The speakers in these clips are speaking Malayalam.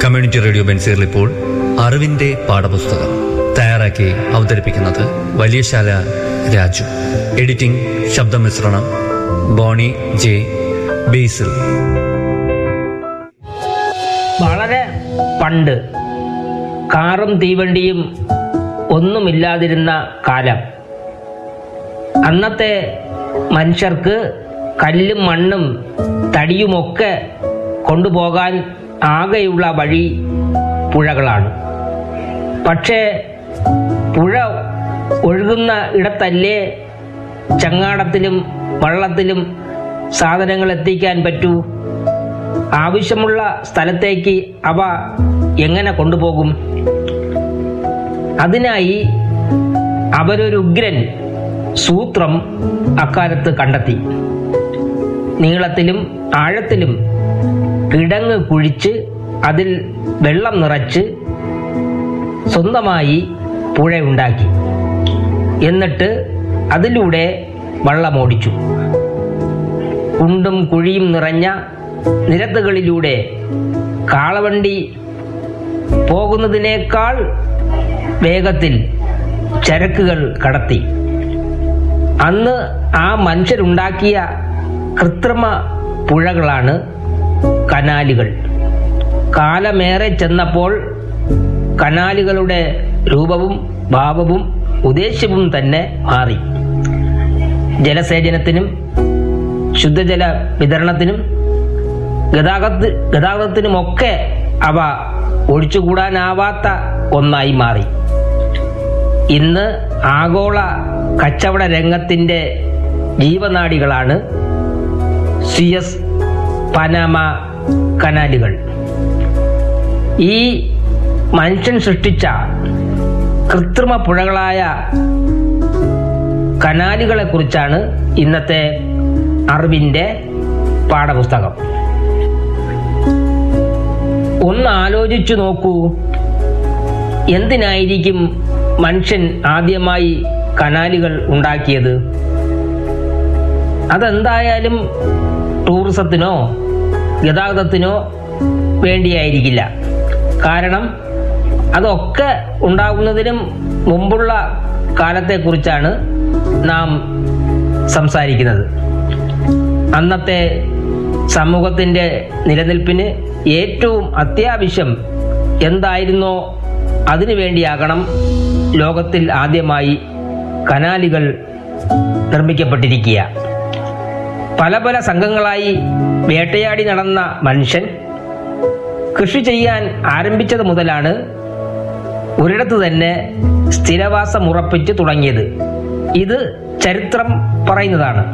കമ്മ്യൂണിറ്റി റേഡിയോ ബെൻസീറിൽ ഇപ്പോൾ അറിവിന്റെ പാഠപുസ്തകം തയ്യാറാക്കി അവതരിപ്പിക്കുന്നത് വലിയശാല രാജു എഡിറ്റിംഗ് ശബ്ദമിശ്രണം ബോണി ജെ ബേസിൽ വളരെ പണ്ട് കാറും തീവണ്ടിയും ഒന്നുമില്ലാതിരുന്ന കാലം അന്നത്തെ മനുഷ്യർക്ക് കല്ലും മണ്ണും തടിയുമൊക്കെ കൊണ്ടുപോകാൻ ആകെയുള്ള വഴി പുഴകളാണ് പക്ഷേ പുഴ ഒഴുകുന്ന ഇടത്തല്ലേ ചങ്ങാടത്തിലും വള്ളത്തിലും സാധനങ്ങൾ എത്തിക്കാൻ പറ്റൂ ആവശ്യമുള്ള സ്ഥലത്തേക്ക് അവ എങ്ങനെ കൊണ്ടുപോകും അതിനായി അവരൊരു ഉഗ്രൻ സൂത്രം അക്കാലത്ത് കണ്ടെത്തി നീളത്തിലും ആഴത്തിലും കിടങ്ങ് കുഴിച്ച് അതിൽ വെള്ളം നിറച്ച് സ്വന്തമായി പുഴയുണ്ടാക്കി എന്നിട്ട് അതിലൂടെ വള്ളമോടിച്ചു കുണ്ടും കുഴിയും നിറഞ്ഞ നിരത്തുകളിലൂടെ കാളവണ്ടി പോകുന്നതിനേക്കാൾ വേഗത്തിൽ ചരക്കുകൾ കടത്തി അന്ന് ആ മനുഷ്യരുണ്ടാക്കിയ കൃത്രിമ പുഴകളാണ് കനാലുകൾ കാലമേറെ ചെന്നപ്പോൾ കനാലുകളുടെ രൂപവും ഭാവവും ഉദ്ദേശ്യവും തന്നെ മാറി ജലസേചനത്തിനും ശുദ്ധജല വിതരണത്തിനും ഗതാഗത ഗതാഗതത്തിനുമൊക്കെ അവ ഒഴിച്ചുകൂടാനാവാത്ത ഒന്നായി മാറി ഇന്ന് ആഗോള കച്ചവട രംഗത്തിന്റെ ജീവനാഡികളാണ് സിയസ് പനാമ കനാലുകൾ ഈ മനുഷ്യൻ സൃഷ്ടിച്ച കൃത്രിമ പുഴകളായ കനാലുകളെ കുറിച്ചാണ് ഇന്നത്തെ അറിവിന്റെ പാഠപുസ്തകം ഒന്ന് ആലോചിച്ചു നോക്കൂ എന്തിനായിരിക്കും മനുഷ്യൻ ആദ്യമായി കനാലുകൾ ഉണ്ടാക്കിയത് അതെന്തായാലും ടൂറിസത്തിനോ ഗതാഗതത്തിനോ വേണ്ടിയായിരിക്കില്ല കാരണം അതൊക്കെ ഉണ്ടാകുന്നതിനും മുമ്പുള്ള കാലത്തെക്കുറിച്ചാണ് നാം സംസാരിക്കുന്നത് അന്നത്തെ സമൂഹത്തിൻ്റെ നിലനിൽപ്പിന് ഏറ്റവും അത്യാവശ്യം എന്തായിരുന്നോ അതിനു വേണ്ടിയാകണം ലോകത്തിൽ ആദ്യമായി കനാലുകൾ നിർമ്മിക്കപ്പെട്ടിരിക്കുക പല പല സംഘങ്ങളായി വേട്ടയാടി നടന്ന മനുഷ്യൻ കൃഷി ചെയ്യാൻ ആരംഭിച്ചത് മുതലാണ് ഒരിടത്ത് തന്നെ സ്ഥിരവാസം ഉറപ്പിച്ച് തുടങ്ങിയത് ഇത് ചരിത്രം പറയുന്നതാണ്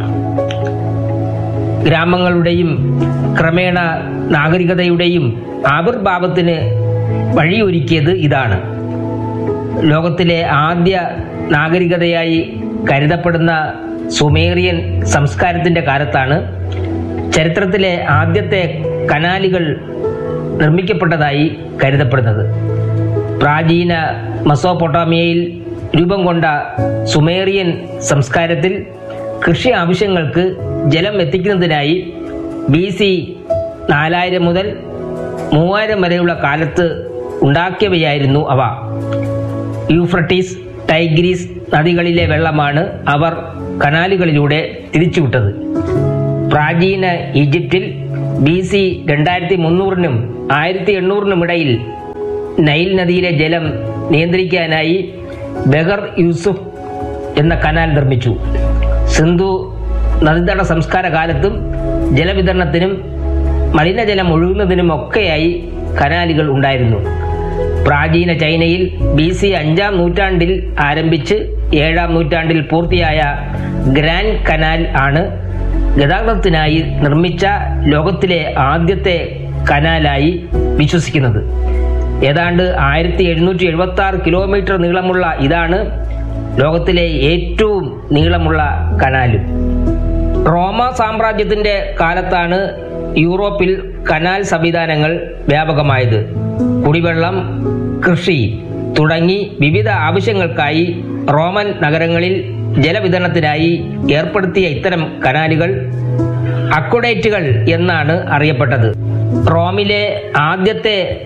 ഗ്രാമങ്ങളുടെയും ക്രമേണ നാഗരികതയുടെയും ആവിർഭാവത്തിന് വഴിയൊരുക്കിയത് ഇതാണ് ലോകത്തിലെ ആദ്യ നാഗരികതയായി കരുതപ്പെടുന്ന സുമേറിയൻ സംസ്കാരത്തിന്റെ കാലത്താണ് ചരിത്രത്തിലെ ആദ്യത്തെ കനാലുകൾ നിർമ്മിക്കപ്പെട്ടതായി കരുതപ്പെടുന്നത് പ്രാചീന മസോപ്പൊട്ടാമിയയിൽ രൂപം കൊണ്ട സുമേറിയൻ സംസ്കാരത്തിൽ കൃഷി ആവശ്യങ്ങൾക്ക് ജലം എത്തിക്കുന്നതിനായി ബി സി നാലായിരം മുതൽ മൂവായിരം വരെയുള്ള കാലത്ത് ഉണ്ടാക്കിയവയായിരുന്നു അവ യൂഫ്രട്ടീസ് ടൈഗ്രീസ് നദികളിലെ വെള്ളമാണ് അവർ കനാലുകളിലൂടെ തിരിച്ചുവിട്ടത് പ്രാചീന ഈജിപ്തിൽ ബി സി രണ്ടായിരത്തി മുന്നൂറിനും ആയിരത്തി എണ്ണൂറിനും ഇടയിൽ നൈൽ നദിയിലെ ജലം നിയന്ത്രിക്കാനായി ബെഹർ യൂസുഫ് എന്ന കനാൽ നിർമ്മിച്ചു സിന്ധു നദീതട സംസ്കാര കാലത്തും ജലവിതരണത്തിനും മലിനജലം ഒഴുകുന്നതിനും ഒക്കെയായി കനാലുകൾ ഉണ്ടായിരുന്നു പ്രാചീന ചൈനയിൽ ബി സി അഞ്ചാം നൂറ്റാണ്ടിൽ ആരംഭിച്ച് ഏഴാം നൂറ്റാണ്ടിൽ പൂർത്തിയായ ഗ്രാൻഡ് കനാൽ ആണ് ഗതാഗതത്തിനായി നിർമ്മിച്ച ലോകത്തിലെ ആദ്യത്തെ കനാലായി വിശ്വസിക്കുന്നത് ഏതാണ്ട് ആയിരത്തി എഴുന്നൂറ്റി എഴുപത്തി ആറ് കിലോമീറ്റർ നീളമുള്ള ഇതാണ് ലോകത്തിലെ ഏറ്റവും നീളമുള്ള കനാലും റോമ സാമ്രാജ്യത്തിന്റെ കാലത്താണ് യൂറോപ്പിൽ കനാൽ സംവിധാനങ്ങൾ വ്യാപകമായത് കുടിവെള്ളം കൃഷി തുടങ്ങി വിവിധ ആവശ്യങ്ങൾക്കായി റോമൻ നഗരങ്ങളിൽ ജലവിതരണത്തിനായി ഏർപ്പെടുത്തിയ ഇത്തരം കനാലുകൾ അക്വഡേറ്റുകൾ എന്നാണ് അറിയപ്പെട്ടത് റോമിലെ ആദ്യത്തെ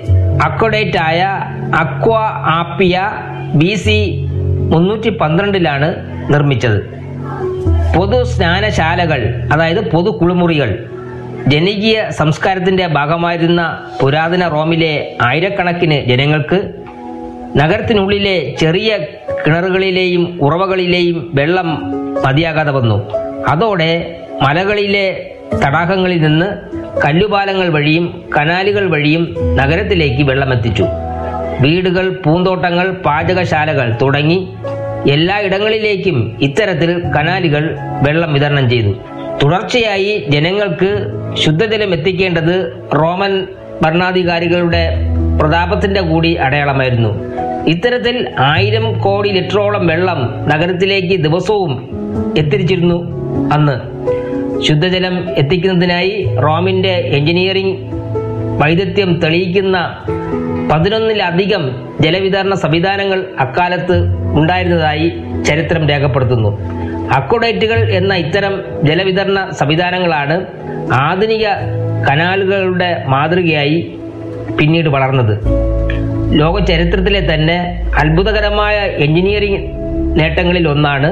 അക്വഡേറ്റ് ആയ അക്വ ആപ്പിയ ബി സി മുന്നൂറ്റി പന്ത്രണ്ടിലാണ് നിർമ്മിച്ചത് പൊതു സ്നാനശാലകൾ അതായത് പൊതു കുളിമുറികൾ ജനകീയ സംസ്കാരത്തിന്റെ ഭാഗമായിരുന്ന പുരാതന റോമിലെ ആയിരക്കണക്കിന് ജനങ്ങൾക്ക് നഗരത്തിനുള്ളിലെ ചെറിയ കിണറുകളിലെയും ഉറവകളിലെയും വെള്ളം മതിയാകാതെ വന്നു അതോടെ മലകളിലെ തടാകങ്ങളിൽ നിന്ന് കല്ലുപാലങ്ങൾ വഴിയും കനാലുകൾ വഴിയും നഗരത്തിലേക്ക് വെള്ളമെത്തിച്ചു വീടുകൾ പൂന്തോട്ടങ്ങൾ പാചകശാലകൾ തുടങ്ങി എല്ലായിടങ്ങളിലേക്കും ഇത്തരത്തിൽ കനാലുകൾ വെള്ളം വിതരണം ചെയ്തു തുടർച്ചയായി ജനങ്ങൾക്ക് ശുദ്ധജലം എത്തിക്കേണ്ടത് റോമൻ ഭരണാധികാരികളുടെ പ്രതാപത്തിന്റെ കൂടി അടയാളമായിരുന്നു ഇത്തരത്തിൽ ആയിരം കോടി ലിറ്ററോളം വെള്ളം നഗരത്തിലേക്ക് ദിവസവും എത്തിച്ചിരുന്നു അന്ന് ശുദ്ധജലം എത്തിക്കുന്നതിനായി റോമിന്റെ എഞ്ചിനീയറിംഗ് വൈദഗ്ധ്യം തെളിയിക്കുന്ന പതിനൊന്നിലധികം ജലവിതരണ സംവിധാനങ്ങൾ അക്കാലത്ത് ഉണ്ടായിരുന്നതായി ചരിത്രം രേഖപ്പെടുത്തുന്നു അക്വഡേറ്റുകൾ എന്ന ഇത്തരം ജലവിതരണ സംവിധാനങ്ങളാണ് ആധുനിക കനാലുകളുടെ മാതൃകയായി പിന്നീട് വളർന്നത് ലോക ചരിത്രത്തിലെ തന്നെ അത്ഭുതകരമായ എഞ്ചിനീയറിംഗ് നേട്ടങ്ങളിൽ ഒന്നാണ്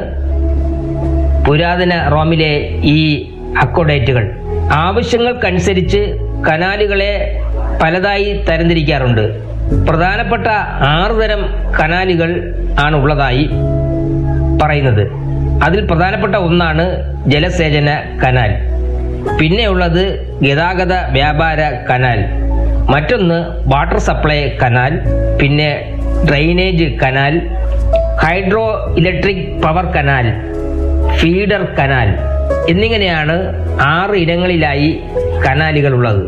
പുരാതന റോമിലെ ഈ അക്വഡേറ്റുകൾ ആവശ്യങ്ങൾക്കനുസരിച്ച് കനാലുകളെ പലതായി തരംതിരിക്കാറുണ്ട് പ്രധാനപ്പെട്ട ആറ് തരം കനാലുകൾ ആണ് ഉള്ളതായി പറയുന്നത് അതിൽ പ്രധാനപ്പെട്ട ഒന്നാണ് ജലസേചന കനാൽ പിന്നെയുള്ളത് ഗതാഗത വ്യാപാര കനാൽ മറ്റൊന്ന് വാട്ടർ സപ്ലൈ കനാൽ പിന്നെ drainage canal hydro electric power canal feeder canal എന്നിങ്ങനെയാണ് ആറ് ഇനങ്ങളിലായി കനാലുകൾ ഉള്ളത്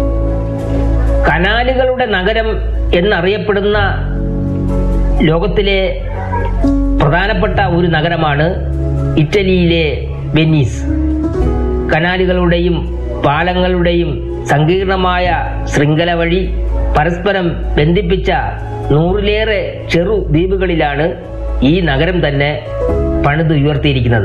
കനാലുകളുടെ നഗരം എന്നറിയപ്പെടുന്ന ലോകത്തിലെ പ്രധാനപ്പെട്ട ഒരു നഗരമാണ് ഇറ്റലിയിലെ വെനീസ് കനാലുകളുടെയും പാലങ്ങളുടെയും സങ്കീർണമായ ശൃംഖല വഴി പരസ്പരം ബന്ധിപ്പിച്ച നൂറിലേറെ ചെറു ദ്വീപുകളിലാണ് ഈ നഗരം തന്നെ പണിതുയർത്തിയിരിക്കുന്നത്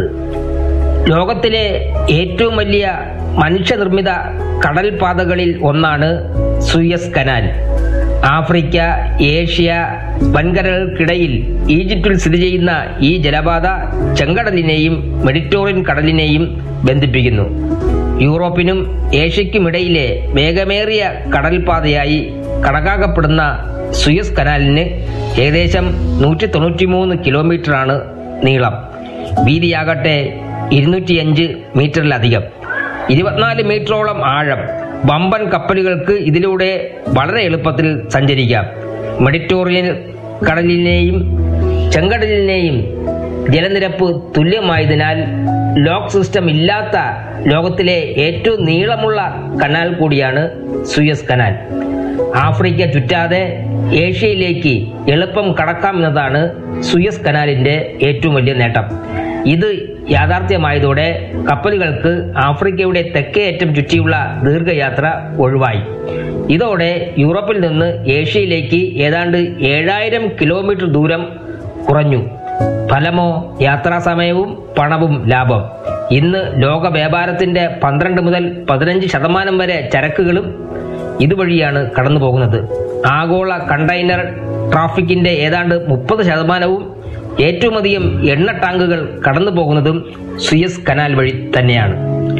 ലോകത്തിലെ ഏറ്റവും വലിയ മനുഷ്യനിർമ്മിത കടൽപാതകളിൽ ഒന്നാണ് സൂയസ് കനാൽ ആഫ്രിക്ക ഏഷ്യ വൻകരകൾക്കിടയിൽ ഈജിപ്തിൽ സ്ഥിതി ചെയ്യുന്ന ഈ ജലപാത ചെങ്കടലിനെയും മെഡിറ്ററേനിയൻ കടലിനെയും ബന്ധിപ്പിക്കുന്നു യൂറോപ്പിനും ഏഷ്യയ്ക്കുമിടയിലെ വേഗമേറിയ കടൽപാതയായി കണക്കാക്കപ്പെടുന്ന സുയസ് കനാലിന് ഏകദേശം നൂറ്റി തൊണ്ണൂറ്റിമൂന്ന് കിലോമീറ്ററാണ് നീളം വീതിയാകട്ടെ ഇരുന്നൂറ്റിയഞ്ച് മീറ്ററിലധികം ഇരുപത്തിനാല് മീറ്ററോളം ആഴം വമ്പൻ കപ്പലുകൾക്ക് ഇതിലൂടെ വളരെ എളുപ്പത്തിൽ സഞ്ചരിക്കാം മെഡിറ്ററേനിയൻ കടലിനെയും ചെങ്കടലിനെയും ജലനിരപ്പ് തുല്യമായതിനാൽ ലോക്ക് സിസ്റ്റം ഇല്ലാത്ത ലോകത്തിലെ ഏറ്റവും നീളമുള്ള കനാൽ കൂടിയാണ് സുയസ് കനാൽ ആഫ്രിക്ക ചുറ്റാതെ ഏഷ്യയിലേക്ക് എളുപ്പം കടക്കാമെന്നതാണ് സുയസ് കനാലിന്റെ ഏറ്റവും വലിയ നേട്ടം ഇത് യാഥാർത്ഥ്യമായതോടെ കപ്പലുകൾക്ക് ആഫ്രിക്കയുടെ തെക്കേയറ്റം ചുറ്റിയുള്ള ദീർഘയാത്ര ഒഴിവായി ഇതോടെ യൂറോപ്പിൽ നിന്ന് ഏഷ്യയിലേക്ക് ഏതാണ്ട് ഏഴായിരം കിലോമീറ്റർ ദൂരം കുറഞ്ഞു ഫലമോ യാത്രാ സമയവും പണവും ലാഭം ഇന്ന് ലോക വ്യാപാരത്തിന്റെ പന്ത്രണ്ട് മുതൽ പതിനഞ്ച് ശതമാനം വരെ ചരക്കുകളും ഇതുവഴിയാണ് കടന്നു പോകുന്നത് ആഗോള കണ്ടെയ്നർ ട്രാഫിക്കിന്റെ ഏതാണ്ട് മുപ്പത് ശതമാനവും ഏറ്റവും അധികം എണ്ണ ടാങ്കുകൾ കടന്നു പോകുന്നതും സുയസ് കനാൽ വഴി തന്നെയാണ്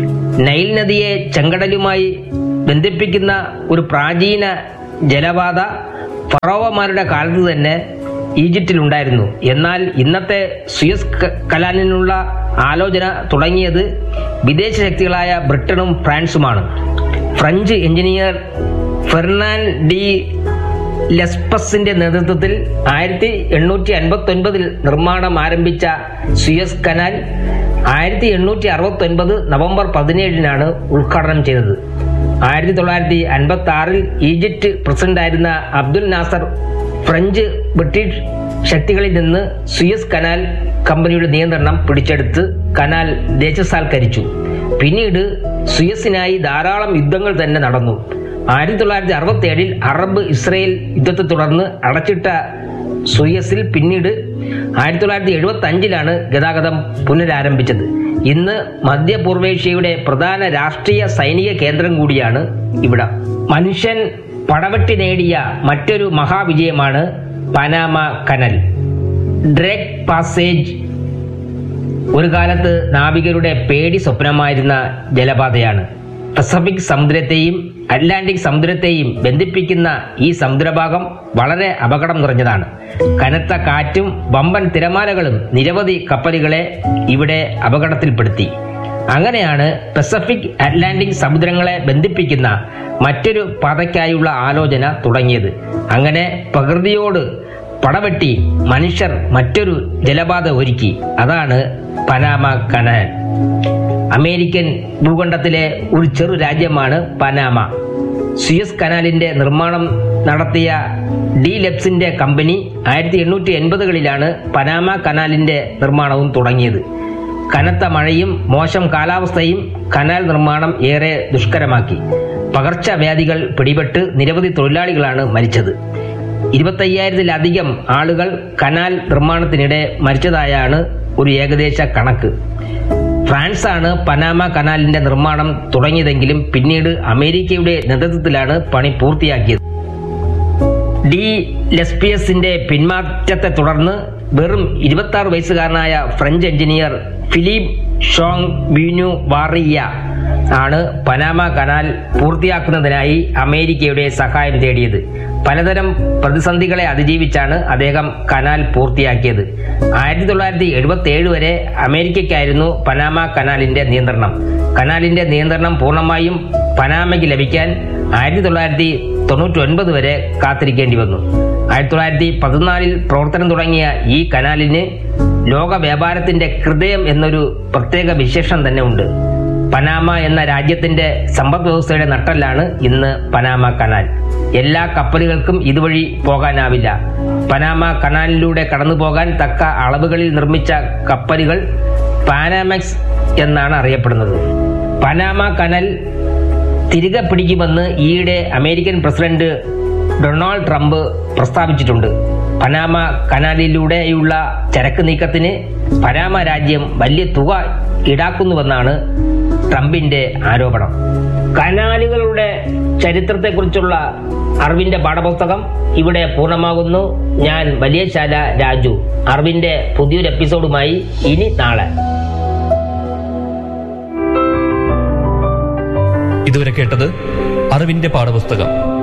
നൈൽ നദിയെ ചെങ്കടലുമായി ബന്ധിപ്പിക്കുന്ന ഒരു പ്രാചീന ജലപാത ഫറോവമാരുടെ കാലത്ത് തന്നെ ഈജിപ്തിലുണ്ടായിരുന്നു എന്നാൽ ഇന്നത്തെ സുയസ് ക- കനാലിനുള്ള ആലോചന തുടങ്ങിയത് വിദേശ ശക്തികളായ ബ്രിട്ടനും ഫ്രാൻസുമാണ് ഫ്രഞ്ച് എഞ്ചിനീയർ ഫെർണാൻ ഡി ലെസ്പസിന്റെ നേതൃത്വത്തിൽ ആയിരത്തി എണ്ണൂറ്റി അൻപത്തി ഒൻപതിൽ നിർമ്മാണം ആരംഭിച്ച സുയസ് കനാൽ ആയിരത്തി എണ്ണൂറ്റി അറുപത്തി ഒൻപത് നവംബർ പതിനേഴിനാണ് ഉദ്ഘാടനം ചെയ്തത് ആയിരത്തി തൊള്ളായിരത്തി അൻപത്തി ആറിൽ ഈജിപ്റ്റ് പ്രസിഡന്റായിരുന്ന അബ്ദുൽ നാസർ ഫ്രഞ്ച് ബ്രിട്ടീഷ് ശക്തികളിൽ നിന്ന് സുയസ് കനാൽ കമ്പനിയുടെ നിയന്ത്രണം പിടിച്ചെടുത്ത് കനാൽ ദേശസാൽക്കരിച്ചു പിന്നീട് സുയസിനായി ധാരാളം യുദ്ധങ്ങൾ തന്നെ നടന്നു ആയിരത്തി തൊള്ളായിരത്തി അറുപത്തി ഏഴിൽ അറബ് ഇസ്രയേൽ യുദ്ധത്തെ തുടർന്ന് അടച്ചിട്ട സുയസിൽ പിന്നീട് ആയിരത്തി തൊള്ളായിരത്തി എഴുപത്തി അഞ്ചിലാണ് ഗതാഗതം പുനരാരംഭിച്ചത് ഇന്ന് മധ്യപൂർവേഷ്യയുടെ പ്രധാന രാഷ്ട്രീയ സൈനിക കേന്ദ്രം കൂടിയാണ് ഇവിടം മനുഷ്യൻ പടവെട്ടി നേടിയ മറ്റൊരു മഹാവിജയമാണ് പനാമ കനൽ ഡ്രേക്ക് പാസേജ് ഒരു കാലത്ത് നാവികരുടെ പേടി സ്വപ്നമായിരുന്ന ജലപാതയാണ് പസഫിക് സമുദ്രത്തെയും അറ്റ്ലാന്റിക് സമുദ്രത്തെയും ബന്ധിപ്പിക്കുന്ന ഈ സമുദ്രഭാഗം വളരെ അപകടം നിറഞ്ഞതാണ് കനത്ത കാറ്റും വമ്പൻ തിരമാലകളും നിരവധി കപ്പലുകളെ ഇവിടെ അപകടത്തിൽപ്പെടുത്തി അങ്ങനെയാണ് പസഫിക് അറ്റ്ലാന്റിക് സമുദ്രങ്ങളെ ബന്ധിപ്പിക്കുന്ന മറ്റൊരു പാതയ്ക്കായുള്ള ആലോചന തുടങ്ങിയത് അങ്ങനെ പ്രകൃതിയോട് പടവെട്ടി മനുഷ്യർ മറ്റൊരു ജലപാത ഒരുക്കി അതാണ് പനാമ കനാൽ അമേരിക്കൻ ഭൂഖണ്ഡത്തിലെ ഒരു ചെറു രാജ്യമാണ് പനാമ സുയസ് കനാലിന്റെ നിർമ്മാണം നടത്തിയ ഡി ലെപ്സിന്റെ കമ്പനി ആയിരത്തി എണ്ണൂറ്റി എൺപതുകളിലാണ് പനാമ കനാലിന്റെ നിർമ്മാണവും തുടങ്ങിയത് കനത്ത മഴയും മോശം കാലാവസ്ഥയും കനാൽ നിർമ്മാണം ഏറെ ദുഷ്കരമാക്കി പകർച്ചവ്യാധികൾ പിടിപെട്ട് നിരവധി തൊഴിലാളികളാണ് മരിച്ചത് ഇരുപത്തയ്യായിരത്തിലധികം ആളുകൾ കനാൽ നിർമ്മാണത്തിനിടെ മരിച്ചതായാണ് ഒരു ഏകദേശ കണക്ക് ഫ്രാൻസാണ് പനാമ കനാലിന്റെ നിർമ്മാണം തുടങ്ങിയതെങ്കിലും പിന്നീട് അമേരിക്കയുടെ നേതൃത്വത്തിലാണ് പണി പൂർത്തിയാക്കിയത് ഡി ലെസ്പിയസിന്റെ പിന്മാറ്റത്തെ തുടർന്ന് വെറും ഇരുപത്തി ആറ് വയസ്സുകാരനായ French engineer Philippe Jean Bunau Varilla ആണ് പനാമ കനാൽ പൂർത്തിയാക്കുന്നതിനായി അമേരിക്കയുടെ സഹായം തേടിയത് പലതരം പ്രതിസന്ധികളെ അതിജീവിച്ചാണ് അദ്ദേഹം കനാൽ പൂർത്തിയാക്കിയത് ആയിരത്തി തൊള്ളായിരത്തി എഴുപത്തി ഏഴ് വരെ അമേരിക്കയ്ക്കായിരുന്നു പനാമ കനാലിന്റെ നിയന്ത്രണം കനാലിന്റെ നിയന്ത്രണം പൂർണ്ണമായും പനാമയ്ക്ക് ലഭിക്കാൻ ആയിരത്തി തൊള്ളായിരത്തി തൊണ്ണൂറ്റി ഒൻപത് വരെ കാത്തിരിക്കേണ്ടി വന്നു ആയിരത്തി തൊള്ളായിരത്തി പതിനാലിൽ പ്രവർത്തനം തുടങ്ങിയ ഈ കനാലിന് ലോക വ്യാപാരത്തിന്റെ ഹൃദയം എന്നൊരു പ്രത്യേക വിശേഷം തന്നെ ഉണ്ട് പനാമ എന്ന രാജ്യത്തിന്റെ സമ്പദ് വ്യവസ്ഥയുടെ നട്ടല്ലാണ് ഇന്ന് പനാമ കനാൽ എല്ലാ കപ്പലുകൾക്കും ഇതുവഴി പോകാനാവില്ല പനാമ കനാലിലൂടെ കടന്നു പോകാൻ തക്ക അളവുകളിൽ നിർമ്മിച്ച കപ്പലുകൾ പാനാമെക്സ് എന്നാണ് അറിയപ്പെടുന്നത് പനാമ കനൽ തിരികെ പിടിക്കുമെന്ന് ഈയിടെ അമേരിക്കൻ പ്രസിഡന്റ് ഡൊണാൾഡ് ട്രംപ് പ്രസ്താവിച്ചിട്ടുണ്ട് പനാമ കനാലിലൂടെയുള്ള ചരക്ക് നീക്കത്തിന് പനാമ രാജ്യം വലിയ തുക ഈടാക്കുന്നുവെന്നാണ് ട്രംപിന്റെ ആരോപണം കനാലുകളുടെ ചരിത്രത്തെക്കുറിച്ചുള്ള അറിവിന്റെ പാഠപുസ്തകം ഇവിടെ പൂർണ്ണമാകുന്നു ഞാൻ വലിയശാല രാജു അറിവിന്റെ പുതിയൊരു എപ്പിസോഡുമായി ഇനി നാളെ ഇതുവരെ കേട്ടത് അറിവിന്റെ പാഠപുസ്തകം